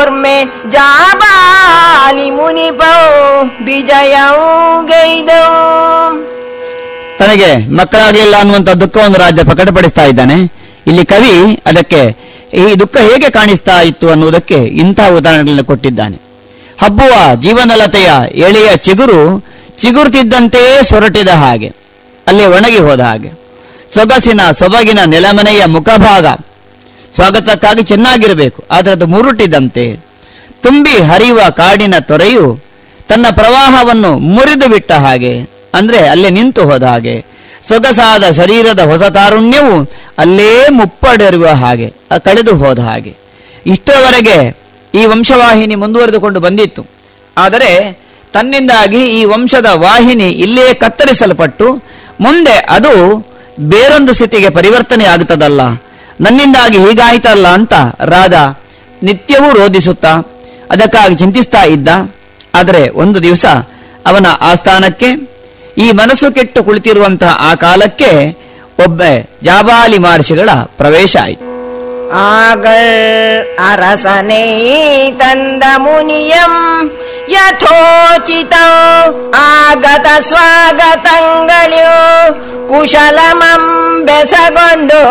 ಓರ್ಮೆ ಜಾಬಾಲಿ ಮುನಿಪೌ ವಿಜಯವು ಗೈದವು ತನಗೆ ಮಕ್ಕಳಾಗಲಿಲ್ಲ ಅನ್ನುವಂತ ದುಃಖವನ್ನು ರಾಜ ಪ್ರಕಟಪಡಿಸ್ತಾ ಇದ್ದಾನೆ ಇಲ್ಲಿ ಕವಿ ಅದಕ್ಕೆ ಈ ದುಃಖ ಹೇಗೆ ಕಾಣಿಸ್ತಾ ಇತ್ತು ಅನ್ನುವುದಕ್ಕೆ ಇಂತಹ ಉದಾಹರಣೆಗಳನ್ನು ಕೊಟ್ಟಿದ್ದಾನೆ ಹಬ್ಬುವ ಜೀವನಲತೆಯ ಎಳೆಯ ಚಿಗುರು ಚಿಗುರುತ್ತಿದ್ದಂತೆಯೇ ಸೊರಟಿದ ಹಾಗೆ ಅಲ್ಲಿ ಒಣಗಿ ಹೋದ ಹಾಗೆ ಸೊಗಸಿನ ಸೊಬಗಿನ ನೆಲಮನೆಯ ಮುಖಭಾಗ ಸ್ವಾಗತಕ್ಕಾಗಿ ಚೆನ್ನಾಗಿರಬೇಕು ಆದರೆ ಅದು ಮುರುಟಿದಂತೆ ತುಂಬಿ ಹರಿಯುವ ಕಾಡಿನ ತೊರೆಯು ತನ್ನ ಪ್ರವಾಹವನ್ನು ಮುರಿದು ಬಿಟ್ಟ ಹಾಗೆ ಅಂದ್ರೆ ಅಲ್ಲೇ ನಿಂತು ಹೋದ ಹಾಗೆ ಸೊಗಸಾದ ಶರೀರದ ಹೊಸ ತಾರುಣ್ಯವು ಅಲ್ಲೇ ಮುಪ್ಪಡೆರುವ ಹಾಗೆ ಆ ಕಳೆದು ಹೋದ ಹಾಗೆ ಇಷ್ಟರವರೆಗೆ ಈ ವಂಶವಾಹಿನಿ ಮುಂದುವರೆದುಕೊಂಡು ಬಂದಿತ್ತು ಆದರೆ ತನ್ನಿಂದಾಗಿ ಈ ವಂಶದ ವಾಹಿನಿ ಇಲ್ಲೇ ಕತ್ತರಿಸಲ್ಪಟ್ಟು ಮುಂದೆ ಅದು ಬೇರೊಂದು ಸ್ಥಿತಿಗೆ ಪರಿವರ್ತನೆ ಆಗುತ್ತದಲ್ಲ ನನ್ನಿಂದಾಗಿ ಹೀಗಾಯ್ತಲ್ಲ ಅಂತ ರಾಜ ನಿತ್ಯವೂ ರೋಧಿಸುತ್ತಾ ಅದಕ್ಕಾಗಿ ಚಿಂತಿಸ್ತಾ ಇದ್ದ ಆದರೆ ಒಂದು ದಿವಸ ಅವನ ಆಸ್ಥಾನಕ್ಕೆ ಈ ಮನಸ್ಸು ಕೆಟ್ಟು ಕುಳಿತಿರುವಂತಹ ಆ ಕಾಲಕ್ಕೆ ಒಬ್ಬ ಜಾಬಾಲಿ ಮಹರ್ಷಿಗಳ ಪ್ರವೇಶ ಆಯಿತು ಆಗಳ್ ಅರಸನೇ ತಂದ ಮುನಿಯಂ ಯಥೋಚಿತ ಆಗತ ಸ್ವಾಗತಂಗಳು ಕುಶಲಮಂ ಬೆಸಗೊಂಡು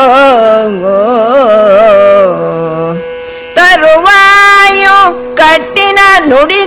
ತರುವಾಯು ಕಟ್ಟಿನ ನುಡಿ